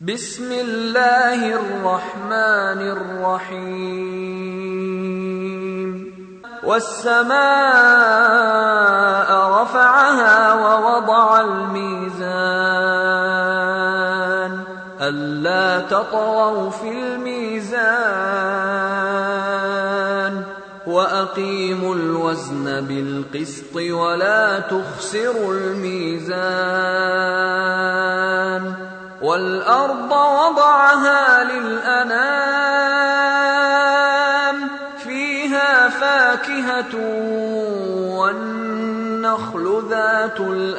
بسم الله الرحمن الرحيم والسماء رفعها ووضع الميزان ألا تطغوا في الميزان وأقيموا الوزن بالقسط ولا تخسروا الميزان والأرض وضعها للأنام فيها فاكهة والنخل ذات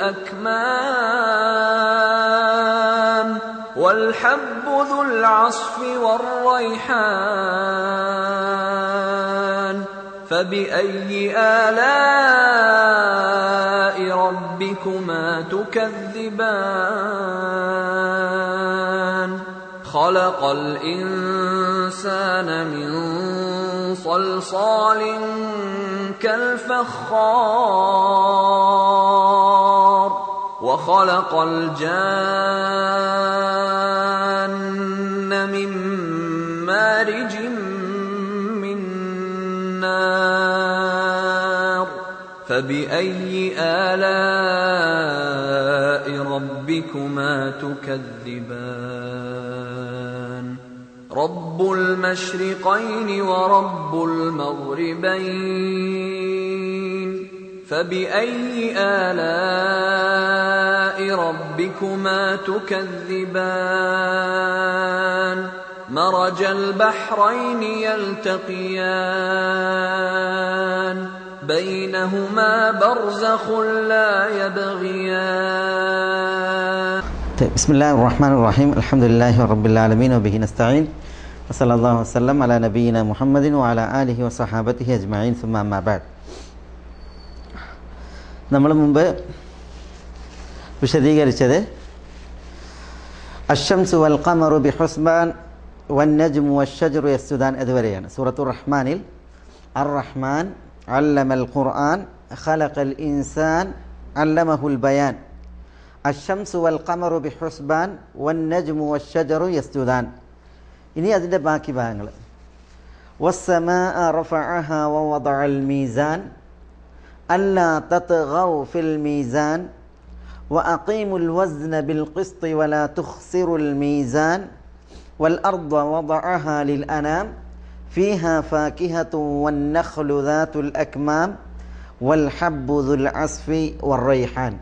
الأكمام والحب ذو العصف والريحان فبأي آلاء ربكما تكذبان خلق الإنسان من صلصال كالفخار وخلق الجان من مارج من نار فبأي آلاء ربكما تكذبان رب المشرقين ورب المغربين فبأي آلاء ربكما تكذبان مرج البحرين يلتقيان بينهما برزخ لا يبغيان طيب بسم الله الرحمن الرحيم الحمد لله رب العالمين وبه نستعين وصلى الله وسلم على نبينا محمد وعلى آله وصحابته أجمعين ثم أما بعد നമ്മൾ മുമ്പ് വിശദീകരിച്ചത് അഷംസു വൽ ഖമറു ബി ഹുസ്ബാൻ വൻ നജ്മു വഷജറു യസ്തുദാൻ ഇതുവരെയാണ് സൂറത്തു റഹ്മാനിൽ അർ റഹ്മാൻ അല്ലമൽ ഖുർആൻ ഖലഖൽ ഇൻസാൻ അല്ലമഹുൽ ബയാൻ അഷംസു വൽ ഖമറു ബി ഹുസ്ബാൻ വൻ നജ്മു വഷജറു യസ്തുദാൻ ഇനി അതിൻ്റെ ബാക്കി ഭാഗങ്ങൾ والسماء رفعها ووضع الميزان ألا تطغوا في الميزان وأقيموا الوزن بالقسط ولا تخسروا الميزان والأرض وضعها للأنام فيها فاكهة والنخل ذات الأكمام والحب ذو العصف والريحان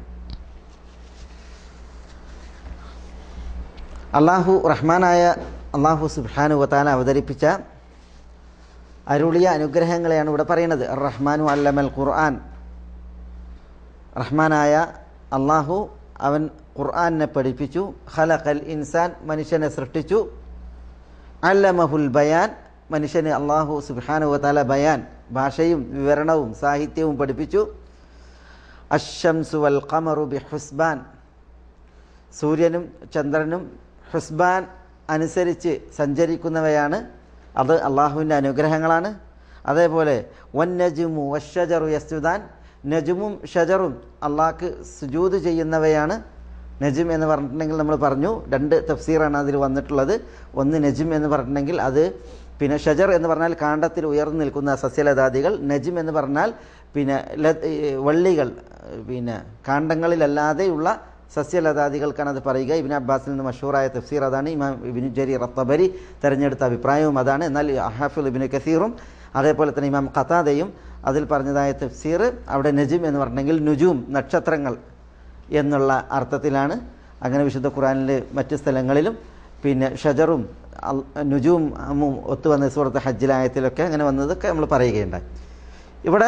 അള്ളാഹു റഹ്മാനായ അള്ളാഹു സുബാനു വത്താല അവതരിപ്പിച്ച അരുളിയ അനുഗ്രഹങ്ങളെയാണ് ഇവിടെ പറയുന്നത് റഹ്മാനു അല്ലമൽ ഖുർആൻ റഹ്മാനായ അള്ളാഹു അവൻ ഖുർആാനിനെ പഠിപ്പിച്ചു ഖലഖൽ ഇൻസാൻ മനുഷ്യനെ സൃഷ്ടിച്ചു അല്ലമഹുൽ ബയാൻ മനുഷ്യന് അള്ളാഹു സുബാനു താല ബയാൻ ഭാഷയും വിവരണവും സാഹിത്യവും പഠിപ്പിച്ചു അഷംസു വൽ ഖമറു ബി ഹുസ്ബാൻ സൂര്യനും ചന്ദ്രനും ഹുസ്ബാൻ അനുസരിച്ച് സഞ്ചരിക്കുന്നവയാണ് അത് അള്ളാഹുവിൻ്റെ അനുഗ്രഹങ്ങളാണ് അതേപോലെ വൻ നജുമു വഷജറു യസ്തുദാൻ നജുമും ഷജറും അള്ളാഹ്ക്ക് സുജൂത് ചെയ്യുന്നവയാണ് നജും എന്ന് പറഞ്ഞിട്ടുണ്ടെങ്കിൽ നമ്മൾ പറഞ്ഞു രണ്ട് തഫ്സീറാണ് അതിൽ വന്നിട്ടുള്ളത് ഒന്ന് നജും എന്ന് പറഞ്ഞിട്ടുണ്ടെങ്കിൽ അത് പിന്നെ ഷജർ എന്ന് പറഞ്ഞാൽ കാണ്ടത്തിൽ ഉയർന്നു നിൽക്കുന്ന സസ്യലതാദികൾ നജും എന്ന് പറഞ്ഞാൽ പിന്നെ വള്ളികൾ പിന്നെ കാണ്ടങ്ങളിലല്ലാതെയുള്ള സസ്യലതാദികൾക്കാണ് അത് പറയുക ഇബിൻ അബ്ബാസിൽ നിന്ന് മഷൂറായ തഫ്സീർ അതാണ് ഇമാം ഇബിൻ ജരി റത്തബരി തിരഞ്ഞെടുത്ത അഭിപ്രായവും അതാണ് എന്നാൽ അഹാഫുൽ ഇബിൻ കസീറും അതേപോലെ തന്നെ ഇമാം ഖത്താദയും അതിൽ പറഞ്ഞതായ തഫ്സീർ അവിടെ നജും എന്ന് പറഞ്ഞെങ്കിൽ നുജൂം നക്ഷത്രങ്ങൾ എന്നുള്ള അർത്ഥത്തിലാണ് അങ്ങനെ വിശുദ്ധ ഖുറാനിൽ മറ്റ് സ്ഥലങ്ങളിലും പിന്നെ ഷജറും നുജൂം ഒത്തുവന്ന സുഹൃത്ത് ഹജ്ജിലായത്തിലൊക്കെ അങ്ങനെ വന്നതൊക്കെ നമ്മൾ പറയുകയുണ്ടായി ഇവിടെ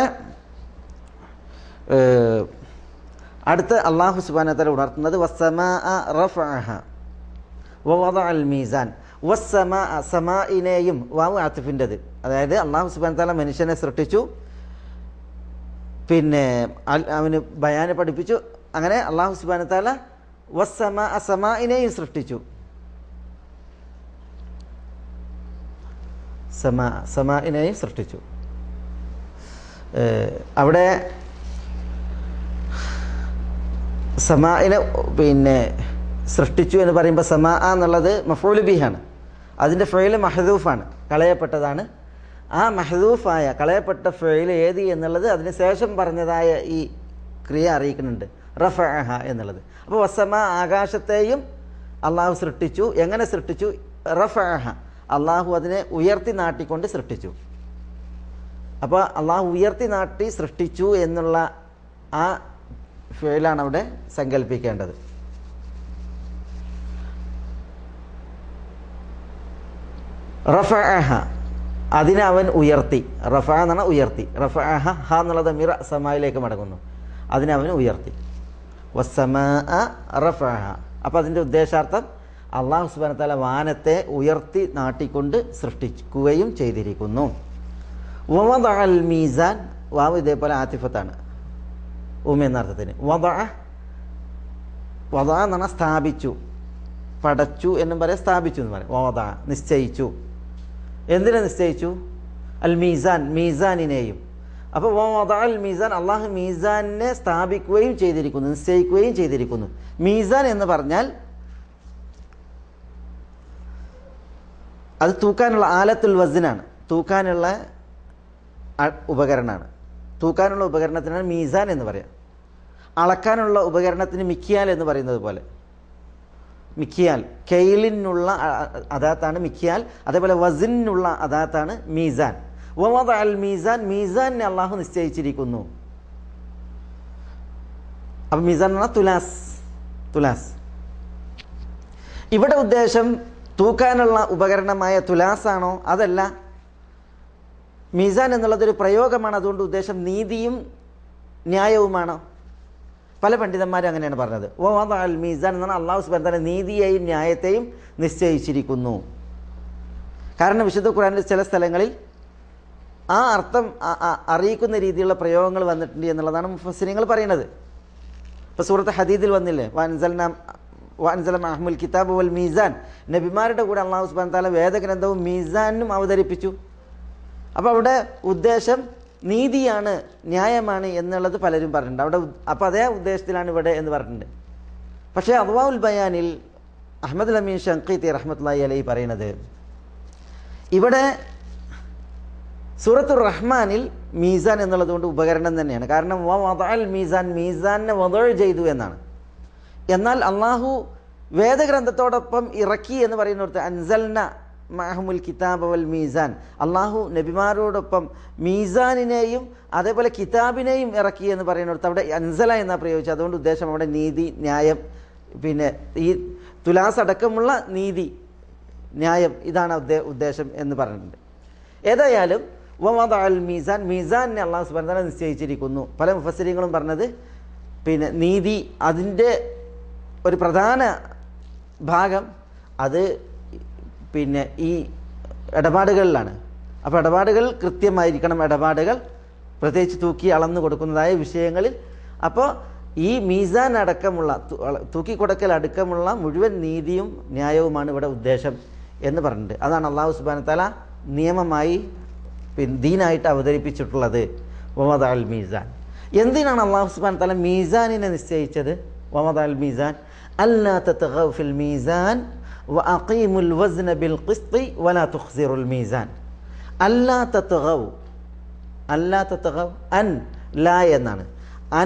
അടുത്ത് അള്ളാഹു സുബാനത്തല ഉണർത്തുന്നത് വസ്സമാ റഫഅഹ വവദ അൽ മീസാൻ വസ്സമാ സമാഇനെയും വാവ് ആത്തിഫിൻ്റെത് അതായത് അള്ളാഹു സുബാൻ താല മനുഷ്യനെ സൃഷ്ടിച്ചു പിന്നെ അവന് ബയാനെ പഠിപ്പിച്ചു അങ്ങനെ അള്ളാഹു സുബാന താല വസ്സമാ സമാഇനെയും സൃഷ്ടിച്ചു സമാ സമാഇനെയും സൃഷ്ടിച്ചു അവിടെ സമാഇനെ പിന്നെ സൃഷ്ടിച്ചു എന്ന് പറയുമ്പോൾ സമാ എന്നുള്ളത് മഫൂലുബിഹാണ് അതിൻ്റെ ഫെയിൽ മഹദൂഫാണ് കളയപ്പെട്ടതാണ് ആ മഹദൂഫായ കളയപ്പെട്ട ഫെയിൽ ഏത് എന്നുള്ളത് അതിന് ശേഷം പറഞ്ഞതായ ഈ ക്രിയ അറിയിക്കുന്നുണ്ട് റഫഅഹ എന്നുള്ളത് അപ്പോൾ വസമ ആകാശത്തെയും അള്ളാഹു സൃഷ്ടിച്ചു എങ്ങനെ സൃഷ്ടിച്ചു റഫഅഹ അള്ളാഹു അതിനെ ഉയർത്തി നാട്ടിക്കൊണ്ട് സൃഷ്ടിച്ചു അപ്പോൾ അള്ളാഹു ഉയർത്തി നാട്ടി സൃഷ്ടിച്ചു എന്നുള്ള ആ ഫെയിലാണ് അവിടെ സങ്കല്പിക്കേണ്ടത് റഫഅഹ അതിനെ അവൻ ഉയർത്തി റഫ എന്നാണ് ഉയർത്തി റഫഅഹ ഹ എന്നുള്ളത് മിറ സമായിലേക്ക് മടങ്ങുന്നു അതിനെ അവൻ ഉയർത്തി വസ്സമാ റഫഅഹ അപ്പോൾ അതിൻ്റെ ഉദ്ദേശാർത്ഥം അള്ളാഹു സുബാന തല വാനത്തെ ഉയർത്തി നാട്ടിക്കൊണ്ട് സൃഷ്ടിക്കുകയും ചെയ്തിരിക്കുന്നു വവദ അൽ മീസാൻ വാവ് ഇതേപോലെ ആത്തിഫത്താണ് ഉമ എന്ന അർത്ഥത്തിന് വദ വദ എന്ന് പറഞ്ഞാൽ സ്ഥാപിച്ചു പടച്ചു എന്നും പറയാം സ്ഥാപിച്ചു എന്ന് പറയാം വദ നിശ്ചയിച്ചു എന്തിനെ നിശ്ചയിച്ചു അൽ മീസാൻ മീസാനിനെയും അപ്പോൾ വദ അൽ മീസാൻ അള്ളാഹു മീസാനെ സ്ഥാപിക്കുകയും ചെയ്തിരിക്കുന്നു നിശ്ചയിക്കുകയും ചെയ്തിരിക്കുന്നു മീസാൻ എന്ന് പറഞ്ഞാൽ അത് തൂക്കാനുള്ള ആലത്തുൽ വസിനാണ് തൂക്കാനുള്ള അ- ഉപകരണമാണ് തൂക്കാനുള്ള ഉപകരണത്തിനാണ് മീസാൻ എന്ന് പറയാം അളക്കാനുള്ള ഉപകരണത്തിന് മിക്കിയാൽ എന്ന് പറയുന്നത് പോലെ മിക്കിയാൽ കെയിലിനുള്ള അ- അ- അദാത്താണ് മിക്കിയാൽ അതേപോലെ വസിനുള്ള അദാത്താണ് മീസാൻ വവദ അൽ മീസാൻ മീസാനെ അള്ളാഹു നിശ്ചയിച്ചിരിക്കുന്നു അപ്പം മീസാൻ എന്ന് പറഞ്ഞാൽ തുലാസ് തുലാസ് ഇവിടെ ഉദ്ദേശം തൂക്കാനുള്ള ഉപകരണമായ തുലാസാണോ അതല്ല മീസാൻ എന്നുള്ളതൊരു പ്രയോഗമാണ് അതുകൊണ്ട് ഉദ്ദേശം നീതിയും ന്യായവുമാണോ പല പണ്ഡിതന്മാരും അങ്ങനെയാണ് പറഞ്ഞത് ഓ അൽ മീസാൻ എന്നാണ് അള്ളാഹു സുബാൻ തന്നെ നീതിയെയും ന്യായത്തെയും നിശ്ചയിച്ചിരിക്കുന്നു കാരണം വിശുദ്ധ ഖുറാനിൽ ചില സ്ഥലങ്ങളിൽ ആ അർത്ഥം അ- അ- അറിയിക്കുന്ന രീതിയിലുള്ള പ്രയോഗങ്ങൾ വന്നിട്ടുണ്ട് എന്നുള്ളതാണ് മുഫസിനിങ്ങൾ പറയുന്നത് ഇപ്പോൾ സൂറത്ത് ഹദീദിൽ വന്നില്ലേ വാൻസൽന വാൻസല അഹ്മുൽ കിതാബ് വൽ മീസാൻ നബിമാരുടെ കൂടെ അള്ളാഹു സുബാൻ താല വേദഗ്രന്ഥവും മീസാനും അവതരിപ്പിച്ചു അപ്പോൾ അവിടെ ഉദ്ദേശം നീതിയാണ് ന്യായമാണ് എന്നുള്ളത് പലരും പറഞ്ഞിട്ടുണ്ട് അവിടെ ഉദ്- അപ്പോൾ അതേ ഉദ്ദേശത്തിലാണ് ഇവിടെ എന്ന് പറഞ്ഞിട്ടുണ്ട് പക്ഷേ അദ്വാഉൽ ബയാനിൽ അഹമ്മദ് അമീൻ ഷങ്കീത്തി റഹ്മത്തുള്ളി അലൈ പറയുന്നത് ഇവിടെ സൂറത്തുർ റഹ്മാനിൽ മീസാൻ എന്നുള്ളത് കൊണ്ട് ഉപകരണം തന്നെയാണ് കാരണം വ വദഅൽ മീസാൻ മീസാനെ വദഴ ചെയ്തു എന്നാണ് എന്നാൽ അള്ളാഹു വേദഗ്രന്ഥത്തോടൊപ്പം ഇറക്കി എന്ന് പറയുന്നിടത്ത് അൻസൽന മഹമുൽ കിതാബ് വൽ മീസാൻ അള്ളാഹു നബിമാരോടൊപ്പം മീസാനിനെയും അതേപോലെ കിതാബിനെയും ഇറക്കി എന്ന് പറയുന്നിടത്ത് അവിടെ അൻസല എന്നാ പ്രയോഗിച്ചത് അതുകൊണ്ട് ഉദ്ദേശം അവിടെ നീതി ന്യായം പിന്നെ ഈ തുലാസ് അടക്കമുള്ള നീതി ന്യായം ഇതാണ് ഉദ്ദേ ഉദ്ദേശം എന്ന് പറഞ്ഞിട്ടുണ്ട് ഏതായാലും വമദ അൽ മീസാൻ മീസാനെ അള്ളാഹു സുബാൻ തആല നിശ്ചയിച്ചിരിക്കുന്നു പല മുഫസരിങ്ങളും പറഞ്ഞത് പിന്നെ നീതി അതിൻ്റെ ഒരു പ്രധാന ഭാഗം അത് പിന്നെ ഈ ഇടപാടുകളിലാണ് അപ്പോൾ ഇടപാടുകൾ കൃത്യമായിരിക്കണം ഇടപാടുകൾ പ്രത്യേകിച്ച് തൂക്കി അളന്നു കൊടുക്കുന്നതായ വിഷയങ്ങളിൽ അപ്പോൾ ഈ മീസാൻ അടക്കമുള്ള തു- അള- തൂക്കിക്കൊടുക്കൽ അടക്കമുള്ള മുഴുവൻ നീതിയും ന്യായവുമാണ് ഇവിടെ ഉദ്ദേശം എന്ന് പറഞ്ഞിട്ടുണ്ട് അതാണ് അള്ളാഹു സുബാന തല നിയമമായി പിന്നെ ദീനായിട്ട് അവതരിപ്പിച്ചിട്ടുള്ളത് വമദ അൽ മീസാൻ എന്തിനാണ് അള്ളാഹു സുബാൻ തല മീസാനിനെ നിശ്ചയിച്ചത് വമദ അൽ മീസാൻ അല്ലാ തത്ഗൗ ഫിൽ മീസാൻ وأقيموا الوزن بالقسط ولا تخسروا الميزان ألا تطغوا അല്ലാ തത്തകവ് അൻ ല എന്നാണ് അൻ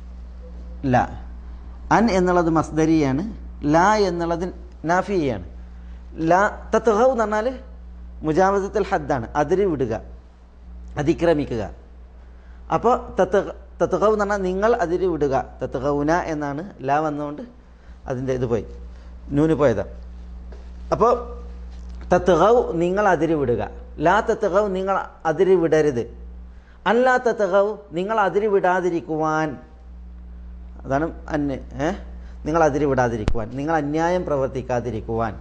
ല അൻ എന്നുള്ളത് മസ്ദരിയാണ് ല എന്നുള്ളത് നാഫിയാണ് ല തത്തകവ് എന്ന് പറഞ്ഞാൽ മുജാവസത്തിൽ ഹദ്ദാണ് അതിര് വിടുക അതിക്രമിക്കുക അപ്പോൾ തത്ത തത്തകവ് എന്ന് പറഞ്ഞാൽ നിങ്ങൾ അതിര് വിടുക തത്തകൗന എന്നാണ് ല വന്നുകൊണ്ട് അതിൻ്റെ ഇത് പോയി നൂന് പോയതാണ് അപ്പോൾ തത്തകവ് നിങ്ങൾ അതിര് വിടുക ലാ തത്തകവ് നിങ്ങൾ അതിര് വിടരുത് അല്ലാ തത്തകവ് നിങ്ങൾ അതിര് വിടാതിരിക്കുവാൻ അതാണ് അന് ഏ നിങ്ങൾ അതിര് വിടാതിരിക്കുവാൻ നിങ്ങൾ അന്യായം പ്രവർത്തിക്കാതിരിക്കുവാൻ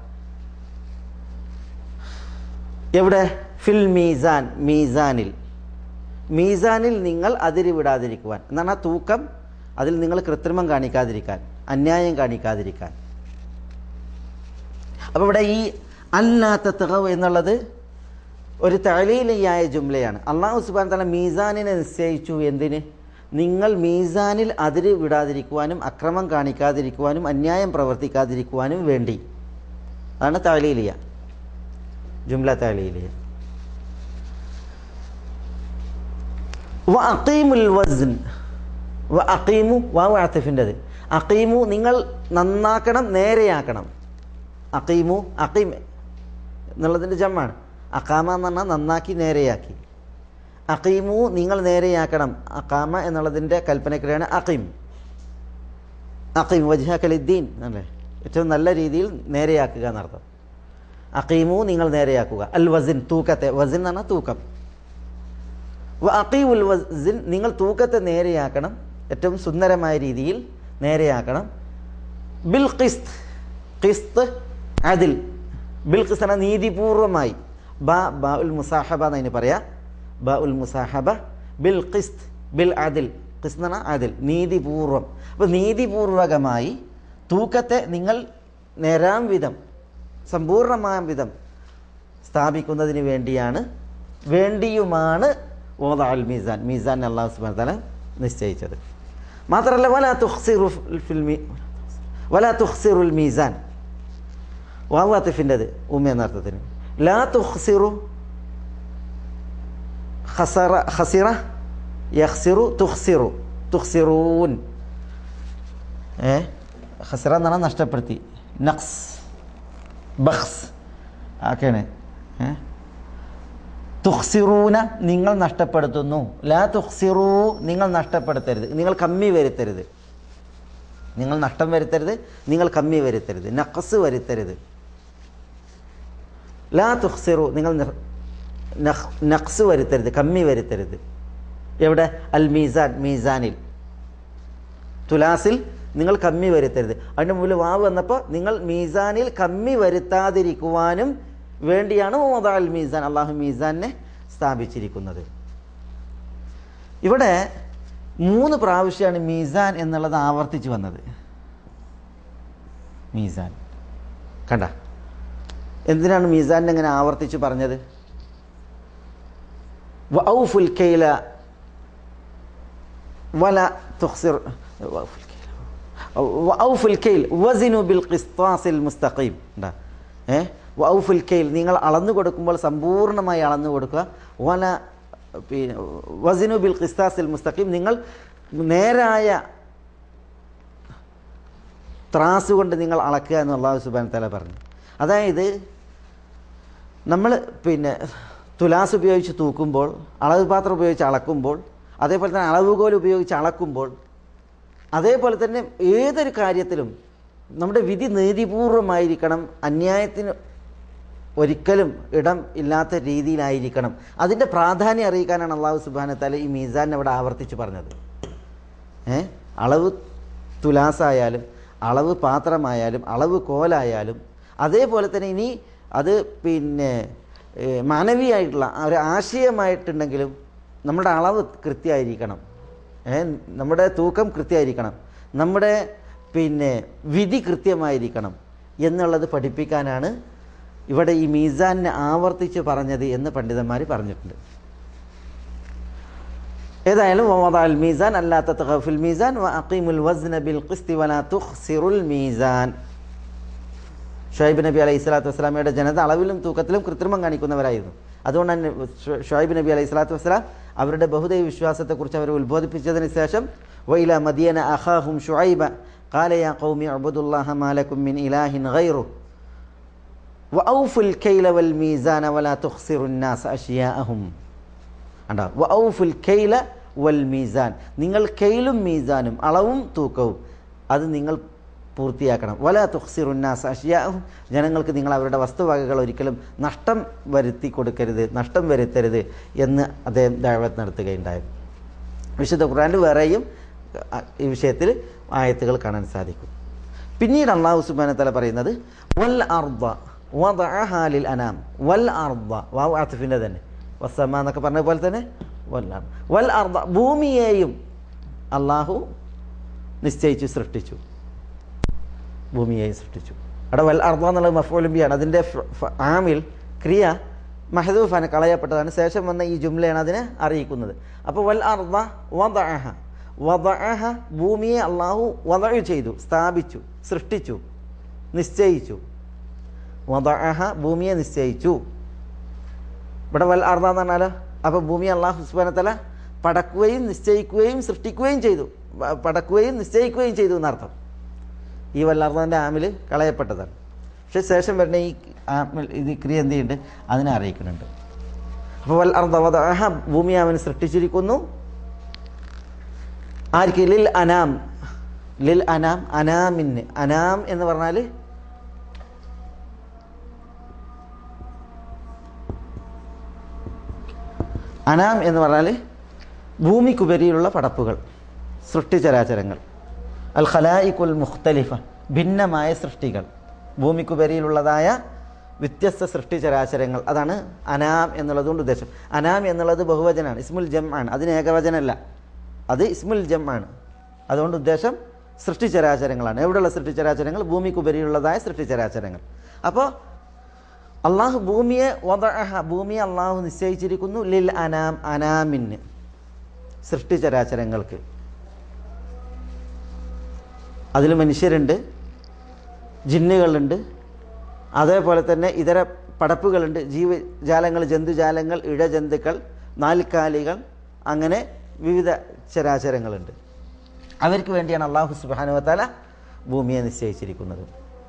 എവിടെ ഫിൽ മീസാൻ മീസാനിൽ മീസാനിൽ നിങ്ങൾ അതിര് വിടാതിരിക്കുവാൻ എന്നാണ് ആ തൂക്കം അതിൽ നിങ്ങൾ കൃത്രിമം കാണിക്കാതിരിക്കാൻ അന്യായം കാണിക്കാതിരിക്കാൻ അപ്പോൾ ഇവിടെ ഈ അല്ലാത്ത തകവ് എന്നുള്ളത് ഒരു തഴലീലയായ ജുംലയാണ് അള്ളാഹു സുബാൻ തല മീസാനിനെ നിശ്ചയിച്ചു എന്തിന് നിങ്ങൾ മീസാനിൽ അതിര് വിടാതിരിക്കുവാനും അക്രമം കാണിക്കാതിരിക്കുവാനും അന്യായം പ്രവർത്തിക്കാതിരിക്കുവാനും വേണ്ടി അതാണ് താലീലിയ ജുംല താലീലിയ വ അക്കീമുൽ വസ്ൻ വ അക്കീമു വാവ് ആത്തിഫിൻ്റെത് അക്കീമു നിങ്ങൾ നന്നാക്കണം നേരെയാക്കണം അക്കീമു അക്കീം എന്നുള്ളതിൻ്റെ ജമ്മാണ് അക്കാമ എന്ന് പറഞ്ഞാൽ നന്നാക്കി നേരെയാക്കി അക്കീമു നിങ്ങൾ നേരെയാക്കണം അക്കാമ എന്നുള്ളതിൻ്റെ കൽപ്പനക്കിടെയാണ് അക്കീം അക്കീം വജ്ഹക്കലിദ്ദീൻ അല്ലേ ഏറ്റവും നല്ല രീതിയിൽ നേരെയാക്കുക എന്നർത്ഥം അക്കീമു നിങ്ങൾ നേരെയാക്കുക അൽ വസിൻ തൂക്കത്തെ വസിൻ എന്ന് പറഞ്ഞാൽ തൂക്കം വ അക്കീമുൽ വസിൻ നിങ്ങൾ തൂക്കത്തെ നേരെയാക്കണം ഏറ്റവും സുന്ദരമായ രീതിയിൽ നേരെയാക്കണം ബിൽ ഖിസ്ത് ഖിസ്ത് അതിൽ ബിൽ ഖിസ്ത് എന്ന നീതിപൂർവമായി ബ ബ ഉൽ മുസാഹബ എന്നതിന് പറയാം ബ ഉൽ മുസാഹബ ബിൽ ഖിസ്ത് ബിൽ അതിൽ ഖിസ്ത് എന്ന് പറഞ്ഞാൽ അതിൽ നീതിപൂർവം അപ്പോൾ നീതിപൂർവകമായി തൂക്കത്തെ നിങ്ങൾ നേരാം വിധം സമ്പൂർണമായ വിധം സ്ഥാപിക്കുന്നതിന് വേണ്ടിയാണ് വേണ്ടിയുമാണ് ഓദ അൽ മീസാൻ മീസാൻ അള്ളാഹു സുബാൻ തല നിശ്ചയിച്ചത് മാത്രമല്ല വല തുഹ്സിറു ഫിൽ മീ വല തുഹ്സിറുൽ മീസാൻ വാവാത്തിഫിൻ്റെത് ഉമ്മ എന്ന അർത്ഥത്തിന് ലാ തുഹ്സിറു ഖസറ ഖസിറ യഹ്സിറു തുഹ്സിറു തുഹ്സിറൂൻ ഏ ഖസിറ എന്ന് പറഞ്ഞാൽ നഷ്ടപ്പെടുത്തി നഖ്സ് ബഖ്സ് ആക്കെയാണ് ഏ തുഹ്സിറൂന നിങ്ങൾ നഷ്ടപ്പെടുത്തുന്നു ലാ തുഹ്സിറൂ നിങ്ങൾ നഷ്ടപ്പെടുത്തരുത് നിങ്ങൾ കമ്മി വരുത്തരുത് നിങ്ങൾ നഷ്ടം വരുത്തരുത് നിങ്ങൾ കമ്മി വരുത്തരുത് നഖസ് വരുത്തരുത് ലാ തുഹ്സിറു നിങ്ങൾ നിർ- നഖ്- നഖ്സ് വരുത്തരുത് കമ്മി വരുത്തരുത് എവിടെ അൽ മീസാൻ മീസാനിൽ തുലാസിൽ നിങ്ങൾ കമ്മി വരുത്തരുത് അതിൻ്റെ മുമ്പിൽ വാവ് വന്നപ്പോൾ നിങ്ങൾ മീസാനിൽ കമ്മി വരുത്താതിരിക്കുവാനും വേണ്ടിയാണ് മോദ അൽ മീസാൻ അള്ളാഹു മീസാനെ സ്ഥാപിച്ചിരിക്കുന്നത് ഇവിടെ മൂന്ന് പ്രാവശ്യമാണ് മീസാൻ എന്നുള്ളത് ആവർത്തിച്ചു വന്നത് മീസാൻ കണ്ട എന്തിനാണ് മീസാനെ ഇങ്ങനെ ആവർത്തിച്ച് പറഞ്ഞത് വഔഫുൽ കൈല വല തുഖ്സിർ വഔഫുൽ കൈല വഔഫുൽ കൈൽ വസിനു ബിൽ ഖിസ്താസിൽ മുസ്തഖീം ഉണ്ടാ ഏ വൗഫുൽ കെയിൽ നിങ്ങൾ അളന്നു കൊടുക്കുമ്പോൾ സമ്പൂർണ്ണമായി അളന്നു കൊടുക്കുക വല പിന്നെ വസിനു ബിൽ ഖിസ്താസിൽ മുസ്തഖീം നിങ്ങൾ നേരായ ത്രാസ് കൊണ്ട് നിങ്ങൾ അളക്കുക എന്ന് അള്ളാഹു സുബാൻ തല പറഞ്ഞു അതായത് നമ്മൾ പിന്നെ തുലാസ് ഉപയോഗിച്ച് തൂക്കുമ്പോൾ അളവ് പാത്രം ഉപയോഗിച്ച് അളക്കുമ്പോൾ അതേപോലെ തന്നെ അളവുകോൽ ഉപയോഗിച്ച് അളക്കുമ്പോൾ അതേപോലെ തന്നെ ഏതൊരു കാര്യത്തിലും നമ്മുടെ വിധി നീതിപൂർവമായിരിക്കണം അന്യായത്തിന് ഒരിക്കലും ഇടം ഇല്ലാത്ത രീതിയിലായിരിക്കണം അതിൻ്റെ പ്രാധാന്യം അറിയിക്കാനാണ് അള്ളാഹു സുബാനത്താല ഈ മീസാൻ അവിടെ ആവർത്തിച്ച് പറഞ്ഞത് ഏ അളവ് തുലാസായാലും അളവ് പാത്രമായാലും അളവ് കോലായാലും അതേപോലെ തന്നെ ഇനി അത് പിന്നെ ഏ, മാനവീയമായിട്ടുള്ള ആ ഒരു ആശയമായിട്ടുണ്ടെങ്കിലും നമ്മുടെ അളവ് കൃത്യമായിരിക്കണം ഏ, നമ്മുടെ തൂക്കം കൃത്യമായിരിക്കണം നമ്മുടെ പിന്നെ വിധി കൃത്യമായിരിക്കണം എന്നുള്ളത് പഠിപ്പിക്കാനാണ് ഇവിടെ ഈ മീസാനെ ആവർത്തിച്ച് പറഞ്ഞത് എന്ന് പണ്ഡിതന്മാർ പറഞ്ഞിട്ടുണ്ട് ഏതായാലും വവദഅൽ മീസാൻ അല്ലാത്ത തഖഫുൽ മീസാൻ വ അഖീമുൽ വസ്ന ബിൽ ഖിസ്തി വലാ തുഖ്സിറുൽ മീസാൻ ഷുഹൈബ് നബി അലൈഹി സ്വലാത്തു വസ്സലാമയുടെ ജനത അളവിലും തൂക്കത്തിലും കൃത്രിമം കാണിക്കുന്നവരായിരുന്നു അതുകൊണ്ട് തന്നെ ഷു- ഷുഹൈബ് നബി അലൈഹി സ്വലാത്തു വസ്സലാം അവരുടെ ബഹുദൈവ വിശ്വാസത്തെക്കുറിച്ച് അവരെ ഉത്ബോധിപ്പിച്ചതിന് ശേഷം വൈല മദിയന അഖാഹും ഷുഐബ قال يا قوم اعبدوا الله ما لكم من إله غيره وأوفوا الكيل والميزان ولا تخسروا الناس أشياءهم ഉണ്ടോ വൗഫുൽ കെയ്ല വൽ മീസാൻ നിങ്ങൾ കെയിലും മീസാനും അളവും തൂക്കവും അത് നിങ്ങൾ പൂർത്തിയാക്കണം വല തുഹ്സിറുന്നാസ് അഷിയാഹും ജനങ്ങൾക്ക് നിങ്ങൾ അവരുടെ വസ്തുവകകൾ ഒരിക്കലും നഷ്ടം വരുത്തി കൊടുക്കരുത് നഷ്ടം വരുത്തരുത് എന്ന് അദ്ദേഹം ദഴവത്ത് നടത്തുകയുണ്ടായി വിശുദ്ധ ഖുർആനിൽ വേറെയും അഹ്, ഈ വിഷയത്തിൽ ആയത്തുകൾ കാണാൻ സാധിക്കും പിന്നീട് അള്ളാഹു സുബാന തല പറയുന്നത് വൽ അർദ വദഅഹാ ലിൽ അനാം വൽ അർദ വാവ് ആത്തിഫിൻ്റെ തന്നെ വസ്സമ എന്നൊക്കെ പറഞ്ഞ പോലെ തന്നെ വൽ അർദ വൽ അർദ ഭൂമിയെയും അള്ളാഹു നിശ്ചയിച്ചു സൃഷ്ടിച്ചു ഭൂമിയെയും സൃഷ്ടിച്ചു അവിടെ വൽ അർദ എന്നുള്ളത് മഫോലുംബിയാണ് അതിൻ്റെ ഫ- ഫ- ആമിൽ ക്രിയ മഹദൂഫാണ് കളയപ്പെട്ടതാണ് ശേഷം വന്ന ഈ ജുംലയാണ് അതിനെ അറിയിക്കുന്നത് അപ്പോൾ വൽ അർദ വദഅഹ വദഅഹ ഭൂമിയെ അള്ളാഹു വദഅ ചെയ്തു സ്ഥാപിച്ചു സൃഷ്ടിച്ചു നിശ്ചയിച്ചു വദഅഹ ഭൂമിയെ നിശ്ചയിച്ചു ഇവിടെ വൽ അർദ എന്ന് പറഞ്ഞാലോ അപ്പോൾ ഭൂമി അള്ളാഹു സുബാനത്തല പടക്കുകയും നിശ്ചയിക്കുകയും സൃഷ്ടിക്കുകയും ചെയ്തു പ- പടക്കുകയും നിശ്ചയിക്കുകയും ചെയ്തു എന്നർത്ഥം ഈ വല്ലാർദാൻ്റെ ആമിൽ കളയപ്പെട്ടതാണ് പക്ഷെ ശേഷം വരുന്ന ഈ ആമിൽ ഇത് ക്രിയ എന്ത് ചെയ്യുന്നുണ്ട് അതിനെ അറിയിക്കുന്നുണ്ട് അപ്പോൾ വൽ അർദ വദഅഹ ഭൂമി അവൻ സൃഷ്ടിച്ചിരിക്കുന്നു ആർക്ക് ലിൽ അനാം ലിൽ അനാം അനാമിന് അനാം എന്ന് പറഞ്ഞാൽ അനാം എന്ന് പറഞ്ഞാൽ ഭൂമിക്കുപരിയിലുള്ള പടപ്പുകൾ സൃഷ്ടിചരാചരങ്ങൾ അൽ ഖലായിക്കുൽ മുഖ്തലിഫ ഭിന്നമായ സൃഷ്ടികൾ ഭൂമിക്കുപരിയിലുള്ളതായ വ്യത്യസ്ത സൃഷ്ടിചരാചരങ്ങൾ അതാണ് അനാം എന്നുള്ളതുകൊണ്ട് ഉദ്ദേശം അനാം എന്നുള്ളത് ബഹുവചനാണ് ഇസ്മുൽ ജം ആണ് അതിന് ഏകവചനമല്ല അത് ഇസ്മുൽ ജം ആണ് അതുകൊണ്ട് ഉദ്ദേശം സൃഷ്ടിചരാചരങ്ങളാണ് എവിടെയുള്ള സൃഷ്ടിചരാചരങ്ങൾ ഭൂമിക്കുപരിയിലുള്ളതായ സൃഷ്ടിചരാചരങ്ങൾ അപ്പോൾ അള്ളാഹു ഭൂമിയെ വദഅഹ ഭൂമിയെ അള്ളാഹു നിശ്ചയിച്ചിരിക്കുന്നു ലിൽ അനാം അനാമിന് സൃഷ്ടിചരാചരങ്ങൾക്ക് അതിൽ മനുഷ്യരുണ്ട് ജിന്നുകളുണ്ട് അതേപോലെ തന്നെ ഇതര പടപ്പുകളുണ്ട് ജീവജാലങ്ങൾ ജന്തുജാലങ്ങൾ ഇഴജന്തുക്കൾ നാൽക്കാലികൾ അങ്ങനെ വിവിധ ചരാചരങ്ങളുണ്ട് അവർക്ക് വേണ്ടിയാണ് അള്ളാഹു സുബാനുവത്താല ഭൂമിയെ നിശ്ചയിച്ചിരിക്കുന്നത്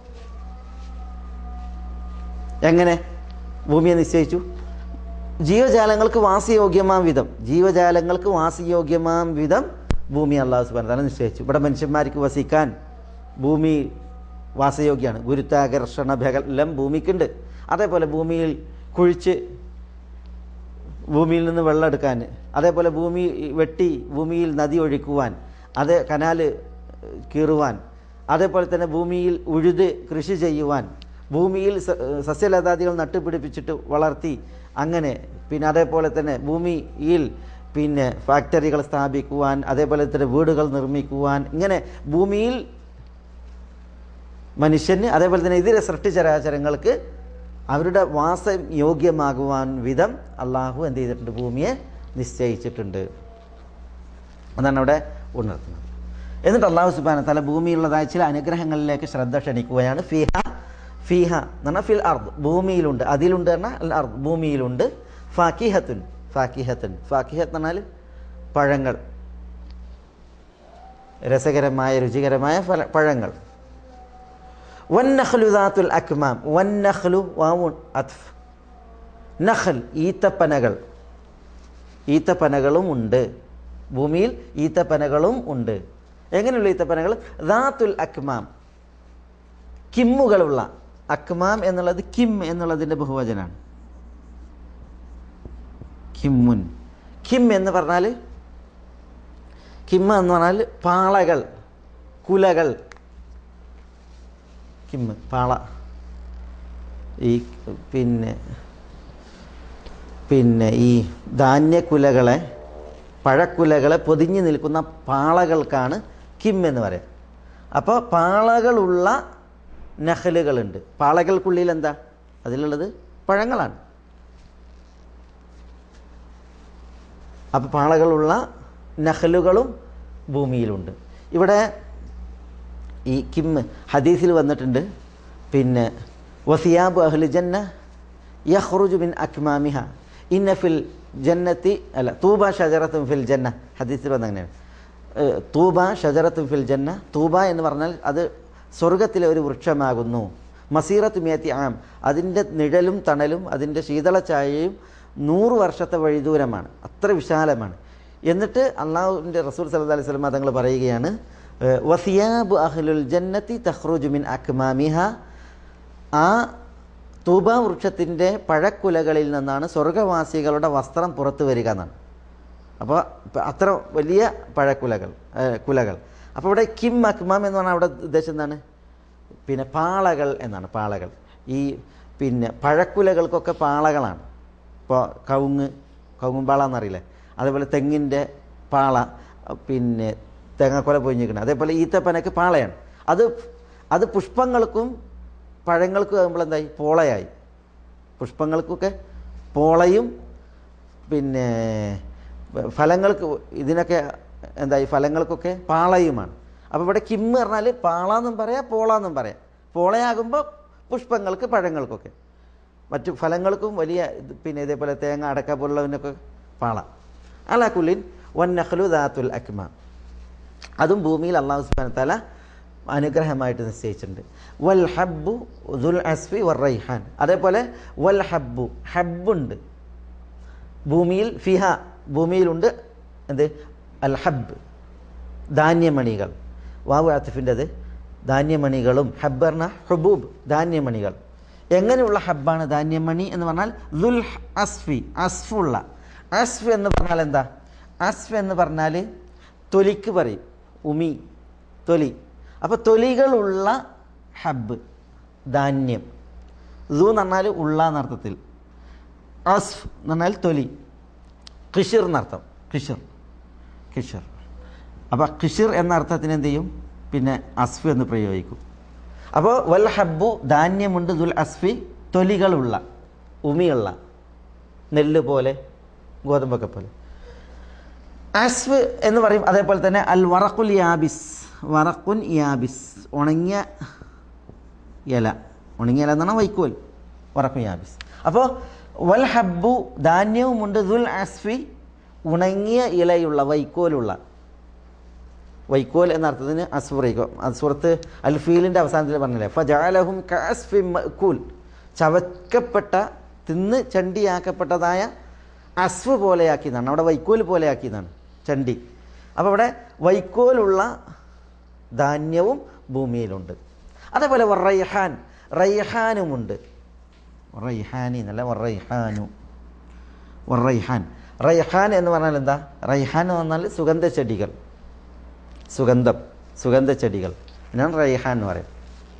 എങ്ങനെ ഭൂമിയെ നിശ്ചയിച്ചു ജീവജാലങ്ങൾക്ക് വാസയോഗ്യമാം വിധം ജീവജാലങ്ങൾക്ക് വാസയോഗ്യമാം വിധം ഭൂമി അള്ളാഹു സുബാന നിശ്ചയിച്ചു ഇവിടെ മനുഷ്യന്മാർക്ക് വസിക്കാൻ ഭൂമി വാസയോഗ്യമാണ് ഗുരുത്വാകർഷണ ബലം ഭൂമിക്കുണ്ട് അതേപോലെ ഭൂമിയിൽ കുഴിച്ച് ഭൂമിയിൽ നിന്ന് വെള്ളം എടുക്കാൻ അതേപോലെ ഭൂമി വെട്ടി ഭൂമിയിൽ നദി ഒഴിക്കുവാൻ അതേ കനാല് കീറുവാൻ അതേപോലെ തന്നെ ഭൂമിയിൽ ഉഴുത് കൃഷി ചെയ്യുവാൻ ഭൂമിയിൽ സ- സസ്യലതാദികൾ നട്ടുപിടിപ്പിച്ചിട്ട് വളർത്തി അങ്ങനെ പിന്നെ അതേപോലെ തന്നെ ഭൂമിയിൽ പിന്നെ ഫാക്ടറികൾ സ്ഥാപിക്കുവാൻ അതേപോലെ തന്നെ വീടുകൾ നിർമ്മിക്കുവാൻ ഇങ്ങനെ ഭൂമിയിൽ മനുഷ്യന് അതേപോലെ തന്നെ ഇതര സൃഷ്ടിചരാചരങ്ങൾക്ക് അവരുടെ വാസം യോഗ്യമാകുവാൻ വിധം അള്ളാഹു എന്ത് ചെയ്തിട്ടുണ്ട് ഭൂമിയെ നിശ്ചയിച്ചിട്ടുണ്ട് അതാണ് അവിടെ ഉണർത്തുന്നത് എന്നിട്ട് അള്ളാഹു സുബാന തല ഭൂമിയിലുള്ളതായ ചില അനുഗ്രഹങ്ങളിലേക്ക് ശ്രദ്ധ ക്ഷണിക്കുകയാണ് ഫിഹ ഫിഹ എന്ന് പറഞ്ഞാൽ ഫിൽ അർദ് ഭൂമിയിലുണ്ട് അതിലുണ്ട് പറഞ്ഞാൽ അൽ അർദ് ഭൂമിയിലുണ്ട് ഫാക്കിഹത്തുൻ ഫാക്കിഹത്തുൻ ഫാക്കിഹത്ത് എന്ന് പറഞ്ഞാൽ പഴങ്ങൾ രസകരമായ രുചികരമായ ഫല പഴങ്ങൾ വന്നഖ്ലു ദാത്തുൽ അക്മാം വന്നഖ്ലു വാവുൻ അത്ഫ് നഖൽ ഈത്തപ്പനകൾ ഈത്തപ്പനകളും ഉണ്ട് ഭൂമിയിൽ ഈത്തപ്പനകളും ഉണ്ട് എങ്ങനെയുള്ള ഈത്തപ്പനകൾ ദാത്തുൽ അക്മാം കിമ്മുകളുള്ള അക്മാം എന്നുള്ളത് കിം എന്നുള്ളതിൻ്റെ ബഹുവചനാണ് കിമ്മുൻ കിം എന്ന് പറഞ്ഞാൽ കിമ്മ എന്ന് പറഞ്ഞാൽ പാളകൾ കുലകൾ കിമ്മ് പാള ഈ പിന്നെ പിന്നെ ഈ ധാന്യക്കുലകളെ പഴക്കുലകളെ പൊതിഞ്ഞു നിൽക്കുന്ന പാളകൾക്കാണ് കിം എന്ന് പറയാം അപ്പോൾ പാളകളുള്ള നഹലുകളുണ്ട് പാളകൾക്കുള്ളിൽ എന്താ അതിലുള്ളത് പഴങ്ങളാണ് അപ്പോൾ പാളകളുള്ള നഹലുകളും ഭൂമിയിലുണ്ട് ഇവിടെ ഈ കിമ്മ് ഹദീസിൽ വന്നിട്ടുണ്ട് പിന്നെ വസിയാബ് അഹ്ലി ജന്ന യഹ്റുജു മിൻ അക്മാമിഹ ഇന്ന ഫിൽ ജന്നത്തി അല്ല തൂബ ഷജറത്തും ഫിൽ ജന്ന ഹദീസിൽ വന്ന അങ്ങനെയാണ് ഏഹ്, തൂബ ഷജറത്തും ഫിൽ ജന്ന തൂബ എന്ന് പറഞ്ഞാൽ അത് സ്വർഗത്തിലെ ഒരു വൃക്ഷമാകുന്നു മസീറത്ത് മിയത്തി ആം അതിൻ്റെ നിഴലും തണലും അതിൻ്റെ ശീതളച്ചായയും നൂറ് വർഷത്തെ വഴിദൂരമാണ് അത്ര വിശാലമാണ് എന്നിട്ട് അള്ളാഹുവിൻ്റെ റസൂൽ സല്ലല്ലാഹു അലൈഹി വസല്ലം തങ്ങൾ പറയുകയാണ് ഏഹ്, വസിയാബു അഹ്ലുൽ ജന്നത്തി തഖ്റുജു മിൻ അക്മാമിഹ ആ തൂബ വൃക്ഷത്തിൻ്റെ പഴക്കുലകളിൽ നിന്നാണ് സ്വർഗവാസികളുടെ വസ്ത്രം പുറത്തു വരിക എന്നാണ് അപ്പോൾ ഇപ്പം അത്ര വലിയ പഴക്കുലകൾ ഏഹ്, കുലകൾ അപ്പോൾ ഇവിടെ കിം അക്മാം എന്ന് പറഞ്ഞാൽ അവിടെ ഉദ്ദേശം എന്താണ് പിന്നെ പാളകൾ എന്നാണ് പാളകൾ ഈ പിന്നെ പഴക്കുലകൾക്കൊക്കെ പാളകളാണ് ഇപ്പോൾ കവുങ്ങ് കവുങ്ങുംപാള എന്നറിയില്ലേ അതേപോലെ തെങ്ങിൻ്റെ പാള പിന്നെ തേങ്ങാക്കൊല പൊഴിഞ്ഞിരിക്കണം അതേപോലെ ഈത്തപ്പനക്ക് പാളയാണ് അത് അത് പുഷ്പങ്ങൾക്കും പഴങ്ങൾക്കും ആകുമ്പോൾ എന്തായി പോളയായി പുഷ്പങ്ങൾക്കൊക്കെ പോളയും പിന്നെ ഫലങ്ങൾക്ക് ഇതിനൊക്കെ എന്തായി ഫലങ്ങൾക്കൊക്കെ പാളയുമാണ് അപ്പോൾ ഇവിടെ കിമ്മ് പറഞ്ഞാൽ പാളാന്നും പറയാം പോളാന്നും പറയാം പോളയാകുമ്പോൾ പുഷ്പങ്ങൾക്ക് പഴങ്ങൾക്കൊക്കെ മറ്റു ഫലങ്ങൾക്കും വലിയ ഇത് പിന്നെ ഇതേപോലെ തേങ്ങ അടക്ക പോലുള്ളതിനൊക്കെ പാള അലാ കുല്ലിൻ വൻ നഖ്ലു ദാത്തുൽ അക്മ അതും ഭൂമിയിൽ അള്ളാഹു സുബ്ഹാനഹു തആല അനുഗ്രഹമായിട്ട് നിശ്ചയിച്ചിട്ടുണ്ട് വൽ ഹബ്ബു ദുൽ അസ്ഫി വർ റൈഹാൻ അതേപോലെ വൽ ഹബ്ബു ഹബ്ബുണ്ട് ഭൂമിയിൽ ഫിഹ ഭൂമിയിലുണ്ട് എന്ത് അൽ ഹബ്ബ് ധാന്യമണികൾ വാവ് ആത്തിഫിൻ്റെത് ധാന്യമണികളും ഹബ്ബ് പറഞ്ഞാൽ ഹുബൂബ് ധാന്യമണികൾ എങ്ങനെയുള്ള ഹബ്ബാണ് ധാന്യമണി എന്ന് പറഞ്ഞാൽ ദുൽ അസ്ഫി അസ്ഫുള്ള അസ്ഫ് എന്ന് പറഞ്ഞാൽ എന്താ അസ്ഫ് എന്ന് പറഞ്ഞാൽ തൊലിക്ക് പറയും ഉമി തൊലി അപ്പോൾ തൊലികളുള്ള ഹബ്ബ് ധാന്യം ദു എന്ന് പറഞ്ഞാൽ ഉള്ള എന്നർത്ഥത്തിൽ അസ്ഫ് എന്ന് പറഞ്ഞാൽ തൊലി കിഷിർ എന്നർത്ഥം കിഷിർ കിഷിർ അപ്പോൾ കിഷിർ എന്ന അർത്ഥത്തിന് എന്ത് ചെയ്യും പിന്നെ അസ്ഫ് എന്ന് പ്രയോഗിക്കും അപ്പോൾ വൽ ഹബ്ബു ധാന്യമുണ്ട് ദുൽ അസ്ഫി തൊലികളുള്ള ഉമിയുള്ള നെല്ല് പോലെ ഗോതമ്പൊക്കെ പോലെ അസ്ഫ് എന്ന് പറയും അതേപോലെ തന്നെ അൽ വറക്കുൽ യാബിസ് വറക്കുൻ യാബിസ് ഉണങ്ങിയ ഇല ഉണങ്ങിയ ഇല എന്നാണ് വൈക്കോൽ വറക്കുൻ യാബിസ് അപ്പോൾ വൽ ഹബ്ബു ധാന്യവുമുണ്ട് ദുൽ അസ്ഫി ഉണങ്ങിയ ഇലയുള്ള വൈക്കോലുള്ള വൈക്കോൽ എന്ന അർത്ഥത്തിന് അസ്ഫുറൈക്കും അസ്ഫുറത്ത് അൽഫീലിൻ്റെ അവസാനത്തിൽ പറഞ്ഞില്ലേ ഫജാലഹും കാസ്ഫി മക്കൂൽ ചവക്കപ്പെട്ട തിന്ന് ചണ്ടിയാക്കപ്പെട്ടതായ അസ്ഫ് പോലെയാക്കിയതാണ് അവിടെ വൈക്കോൽ പോലെയാക്കിയതാണ് ചണ്ടി അപ്പോൾ അവിടെ വൈക്കോലുള്ള ധാന്യവും ഭൂമിയിലുണ്ട് അതേപോലെ റൈഹാൻ റൈഹാനുമുണ്ട് റൈഹാനി എന്നല്ല റൈഹാനു റൈഹാൻ റൈഹാൻ എന്ന് പറഞ്ഞാൽ എന്താ റൈഹാൻ എന്ന് പറഞ്ഞാൽ സുഗന്ധ ചെടികൾ സുഗന്ധം സുഗന്ധ ചെടികൾ ഇതിനാണ് റൈഹാൻ എന്ന് പറയും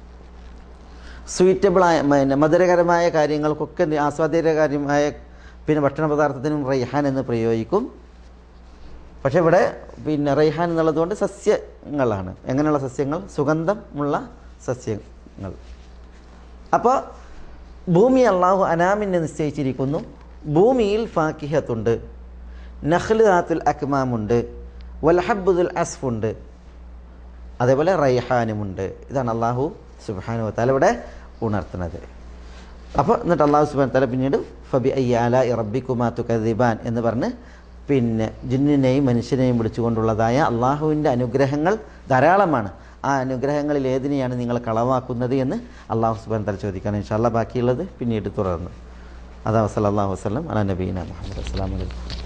സ്വീറ്റബിളായ പിന്നെ മധുരകരമായ കാര്യങ്ങൾക്കൊക്കെ ആസ്വാദ്യകരമായ പിന്നെ ഭക്ഷണ പദാർത്ഥത്തിനും റൈഹാൻ എന്ന് പ്രയോഗിക്കും പക്ഷേ ഇവിടെ പിന്നെ റൈഹാൻ എന്നുള്ളതുകൊണ്ട് സസ്യങ്ങളാണ് എങ്ങനെയുള്ള സസ്യങ്ങൾ സുഗന്ധമുള്ള സസ്യങ്ങൾ അപ്പോൾ ഭൂമി അള്ളാഹു അനാമിനെ നിശ്ചയിച്ചിരിക്കുന്നു ഭൂമിയിൽ ഫാക്കിഹത്തുണ്ട് നഹ്ലാത്തുൽ അക്മാമുണ്ട് വൽഹബുദുൽ അസ്ഫുണ്ട് അതേപോലെ റൈഹാനുമുണ്ട് ഇതാണ് അള്ളാഹു സുബാനു താല ഇവിടെ ഉണർത്തുന്നത് അപ്പോൾ എന്നിട്ട് അള്ളാഹു സുബാൻ താല പിന്നീട് ഫബി അയ്യാല റബ്ബിക്കുമാത്തു കദിബാൻ എന്ന് പറഞ്ഞ് പിന്നെ ജിന്നിനെയും മനുഷ്യനെയും വിളിച്ചുകൊണ്ടുള്ളതായ അള്ളാഹുവിൻ്റെ അനുഗ്രഹങ്ങൾ ധാരാളമാണ് ആ അനുഗ്രഹങ്ങളിൽ ഏതിനെയാണ് നിങ്ങൾ കളവാക്കുന്നത് എന്ന് അള്ളാഹു സുബാൻ താല ചോദിക്കാൻ ഇൻഷാല്ല ബാക്കിയുള്ളത് പിന്നീട് തുടർന്ന് അതാ വസല്ലാഹു വസ്ലം അല നബീന മുഹമ്മദ് അസ്സാം വലൈക്കും